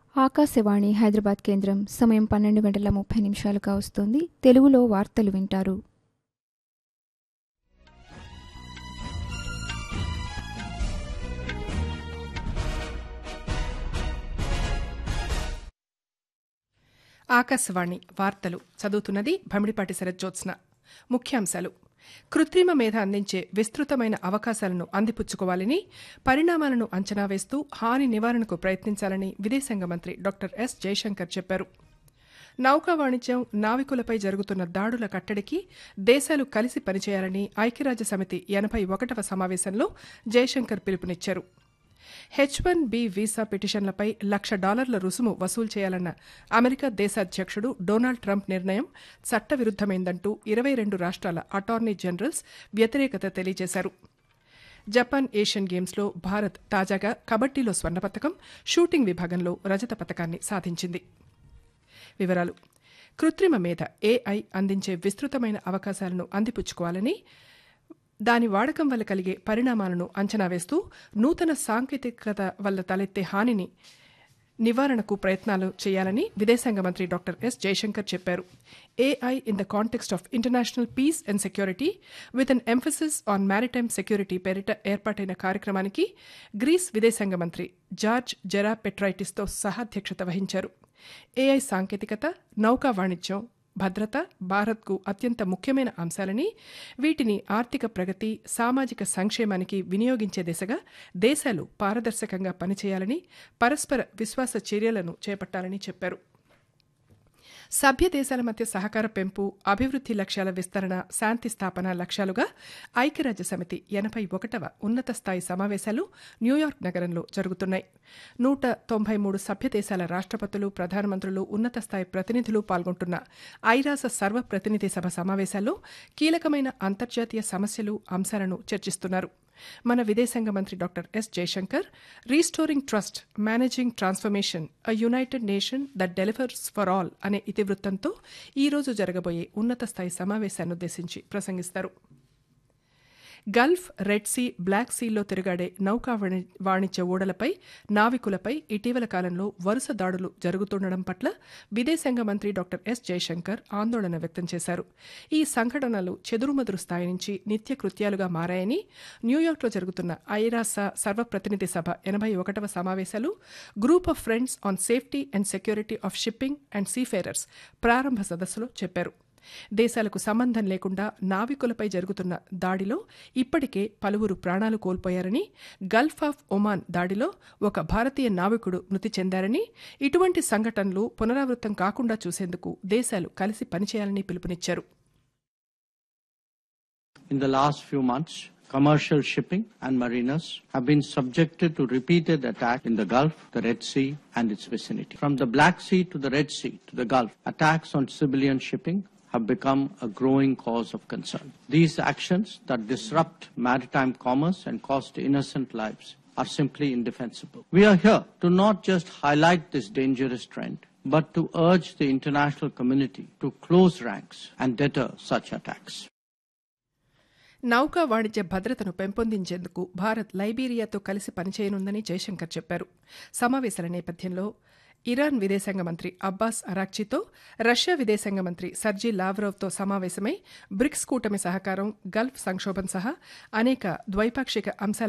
ఆకాశవాణి హైదరాబాద్ కేంద్రం సమయం పన్నెండు గంటల ముప్పై నిమిషాలుగా వస్తోంది తెలుగులో వార్తలు వింటారు ఆకాశవాణి వార్తలు చదువుతున్నది భమిడిపాటి శరజ్జోత్స్న ముఖ్యాంశాలు కృత్రిమ మేధ అందించే విస్తృతమైన అవకాశాలను అందిపుచ్చుకోవాలని పరిణామాలను అంచనా వేస్తూ హాని నివారణకు ప్రయత్నించాలని విదేశాంగ మంత్రి డాక్టర్ ఎస్ జయశంకర్ చెప్పారు నౌకా వాణిజ్యం నావికులపై జరుగుతున్న దాడుల కట్టడికి దేశాలు కలిసి పనిచేయాలని ఐక్యరాజ్య సమితి ఎనభై ఒకటవ సమావేశంలో జయశంకర్ పిలుపునిచ్చారు హెచ్ వన్ బి వీసా పిటిషన్లపై లక్ష డాలర్ల రుసుము వసూలు చేయాలన్న అమెరికా దేశాధ్యక్షుడు డొనాల్డ్ ట్రంప్ నిర్ణయం చట్టవిరుద్దమైందంటూ ఇరవై రెండు రాష్ట్రాల అటార్నీ జనరల్స్ వ్యతిరేకత తెలియజేశారు జపాన్ ఏషియన్ గేమ్స్లో భారత్ తాజాగా కబడ్డీలో స్వర్ణ పతకం షూటింగ్ విభాగంలో రజత పతకాన్ని సాధించింది వివరాలు కృత్రిమ మేధ ఏఐ అందించే విస్తృతమైన అవకాశాలను అందిపుచ్చుకోవాలని దాని వాడకం వల్ల కలిగే పరిణామాలను అంచనా వేస్తూ నూతన సాంకేతికత వల్ల తలెత్తే హానిని నివారణకు ప్రయత్నాలు చేయాలని విదేశాంగ మంత్రి డాక్టర్ ఎస్ జయశంకర్ చెప్పారు AI in the context of international peace and security with an emphasis on maritime security పేరిట ఏర్పాటైన కార్యక్రమానికి గ్రీస్ విదేశాంగ మంత్రి జార్జ్ జెరా పెట్రైటిస్తో సహాధ్యక్షత వహించారు ఏఐ సాంకేతికత నౌకా వాణిజ్యం భద్రత భారత్కు అత్యంత ముఖ్యమైన అంశాలని వీటిని ఆర్థిక ప్రగతి సామాజిక సంక్షేమానికి వినియోగించే దిశగా దేశాలు పారదర్శకంగా పనిచేయాలని పరస్పర విశ్వాస చర్యలను చేపట్టాలని చెప్పారు సభ్య దేశాల మధ్య సహకార పెంపు అభివృద్ధి లక్ష్యాల విస్తరణ శాంతి స్థాపన లక్ష్యాలుగా ఐక్యరాజ్య సమితి ఎనభై ఒకటవ ఉన్నత స్థాయి సమావేశాలు న్యూయార్క్ నగరంలో జరుగుతున్నాయి నూట తొంభై మూడు సభ్య దేశాల రాష్ట్రపతులు ప్రధానమంత్రులు ఉన్నత స్థాయి ప్రతినిధులు పాల్గొంటున్న ఐరాస సర్వప్రతినిధి సభ సమావేశాల్లో కీలకమైన అంతర్జాతీయ సమస్యలు అంశాలను చర్చిస్తున్నారు మన విదేశాంగ మంత్రి doctor S Jaishankar restoring trust managing transformation a United Nation that delivers for all అనే ఇతివృత్తంతో ఈ రోజు జరగబోయే ఉన్నత స్థాయి సమావేశాన్నుద్దేశించి ప్రసంగిస్తారు గల్ఫ్ రెడ్ సీ బ్లాక్ సీల్లో తిరుగాడే నౌకా వాణిజ్య ఓడలపై నావికులపై ఇటీవల కాలంలో వరుస దాడులు జరుగుతుండడం పట్ల విదేశాంగ మంత్రి డాక్టర్ ఎస్ జయశంకర్ ఆందోళన వ్యక్తం చేశారు ఈ సంఘటనలు చెదురుమదురు స్థాయి నుంచి నిత్య కృత్యాలుగా మారాయని న్యూయార్క్లో జరుగుతున్న ఐరాస సర్వప్రతినిధి సభ ఎనభై ఒకటవ సమావేశాలు group of friends on safety and security of shipping and seafarers ప్రారంభ సదస్సులో చెప్పారు దేశాలకు సంబంధం లేకుండా నావికులపై జరుగుతున్న దాడిలో ఇప్పటికే పలువురు ప్రాణాలు కోల్పోయారని గల్ఫ్ ఆఫ్ ఒమాన్ దాడిలో ఒక భారతీయ నావికుడు మృతి చెందారని ఇటువంటి సంఘటనలు పునరావృతం కాకుండా చూసేందుకు దేశాలు కలిసి పనిచేయాలని పిలుపునిచ్చారు In the last few months, commercial shipping and mariners have been subjected to repeated attacks in the Gulf, the Red Sea, and its vicinity. From the Black Sea to the Red Sea to the Gulf, attacks on civilian shipping have become a growing cause of concern. These actions that disrupt maritime commerce and cost innocent lives are simply indefensible. We are here to not just highlight this dangerous trend, but to urge the international community to close ranks and deter such attacks. నౌకా వాణిజ్య భద్రతను పెంపొందించేందుకు భారత్ లైబీరియాతో కలిసి పనిచేయనుందని జయశంకర్ చెప్పారు సమావేశాల నేపథ్యంలో Iran విదేశాంగ మంత్రి అబ్బాస్ అరాక్చీతో రష్యా విదేశాంగ మంత్రి సర్జీ లావ్రోవ్తో సమావేశమై బ్రిక్స్ కూటమి సహకారం గల్ఫ్ సంక్షోభం సహా అనేక ద్వైపాక్షిక అంశాల